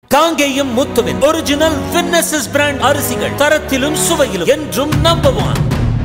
காங்கேயம் முத்துவின் original winners brand அரிசிகள் தரத்திலும் சுவையிலும் என்றும் நம்பர் ஒன்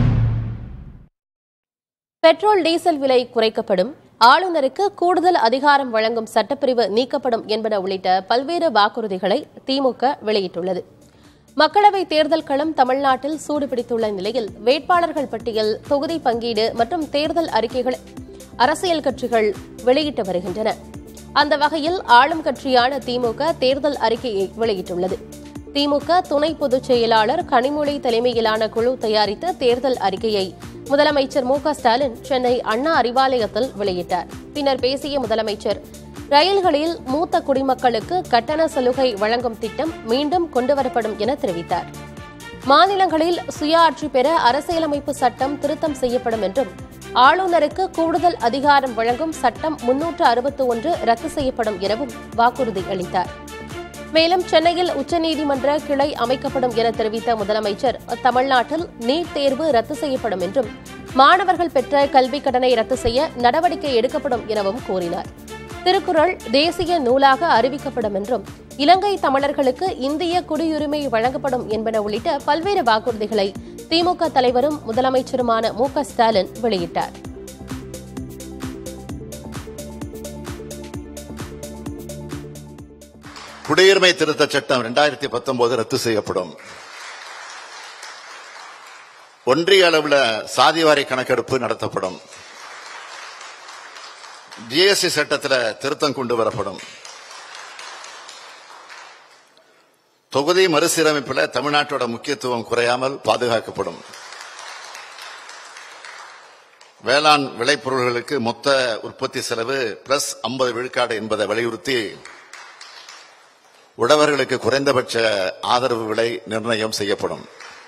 பெட்ரோல் டீசல் விலை குறைக்கப்படும் ஆளுநருக்கு கூடுதல் அதிகாரம் வழங்கும் சட்டப்பிரிவு நீக்கப்படும் என்பன உள்ளிட்ட பல்வேறு வாக்குறுதிகளை திமுக வெளியிட்டுள்ளது மக்களவை தேர்தல் களம் தமிழ்நாட்டில் சூடுபிடித்துள்ள நிலையில் வேட்பாளர்கள் பட்டியல் தொகுதி பங்கீடு மற்றும் தேர்தல் அறிக்கைகளை அரசியல் கட்சிகள் வெளியிட்டு வருகின்றன அந்த வகையில் ஆளும் கட்சியான திமுக தேர்தல் அறிக்கையை வெளியிட்டுள்ளது திமுக துணை பொதுச் செயலாளர் கனிமொழி தலைமையிலான குழு தயாரித்த தேர்தல் அறிக்கையை முதலமைச்சர் மு க ஸ்டாலின் சென்னை அண்ணா அறிவாலயத்தில் வெளியிட்டார் பின்னர் பேசிய முதலமைச்சர் ரயில்களில் மூத்த குடிமக்களுக்கு கட்டண சலுகை வழங்கும் திட்டம் மீண்டும் கொண்டுவரப்படும் என தெரிவித்தார் மாநிலங்களில் சுயாட்சி பெற அரசியலமைப்பு சட்டம் திருத்தம் செய்யப்படும் என்றும் ஆளுநருக்கு கூடுதல் அதிகாரம் வழங்கும் சட்டம் முன்னூற்று அறுபத்தி ஒன்று ரத்து செய்யப்படும் எனவும் வாக்குறுதி அளித்தார் மேலும் சென்னையில் உச்சநீதிமன்ற கிளை அமைக்கப்படும் என தெரிவித்த முதலமைச்சர் தமிழ்நாட்டில் நீட் தேர்வு ரத்து செய்யப்படும் என்றும் மாணவர்கள் பெற்ற கல்விக் கடனை ரத்து செய்ய நடவடிக்கை எடுக்கப்படும் எனவும் கூறினார் திருக்குறள் தேசிய நூலாக அறிவிக்கப்படும் என்றும் இலங்கை தமிழர்களுக்கு இந்திய குடியுரிமை வழங்கப்படும் என்பன உள்ளிட்ட பல்வேறு வாக்குறுதிகளை திமுக தலைவரும் முதலமைச்சருமான மு க ஸ்டாலின் வெளியிட்டார் குடியுரிமை திருத்த சட்டம் இரண்டாயிரத்தி பத்தொன்பது ரத்து செய்யப்படும் ஒன்றிய அளவில் சாதிவாரி கணக்கெடுப்பு நடத்தப்படும் ஜிஎஸ்டி சட்டத்தில் திருத்தம் கொண்டு வரப்படும் தொகுதி மறுசீரமைப்பில் தமிழ்நாட்டோட முக்கியத்துவம் குறையாமல் பாதுகாக்கப்படும் வேளாண் விளைபொருள்களுக்கு மொத்த உற்பத்தி செலவு பிளஸ் ஐம்பது விழுக்காடு என்பதை வலியுறுத்தி உழவர்களுக்கு குறைந்தபட்ச ஆதரவு விலை நிர்ணயம் செய்யப்படும்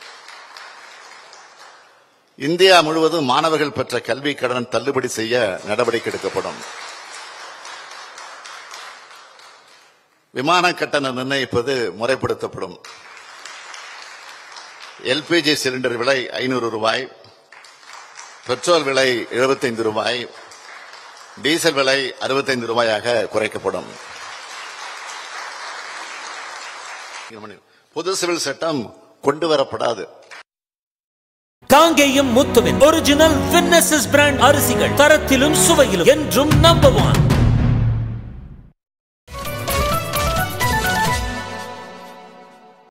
இந்தியா முழுவதும் மாணவர்கள் பெற்ற கல்வி கடன் தள்ளுபடி செய்ய நடவடிக்கை எடுக்கப்படும் விமான கட்டணம் நிர்ணயிப்பது முறைப்படுத்தப்படும் எல்பிஜி சிலிண்டர் விலை ஐநூறு ரூபாய் பெட்ரோல் விலை எழுபத்தைந்து ரூபாய் டீசல் விலை அறுபத்தைந்து ரூபாயாக குறைக்கப்படும் பொது சிவில் சட்டம் கொண்டு வரப்படாது காங்கேயம் முத்துவின் ஒரிஜினல் வின்னசஸ் பிராண்ட் அரிசிகள் தரத்திலும் சுவையிலும் என்றும் நம்பர் ஒன்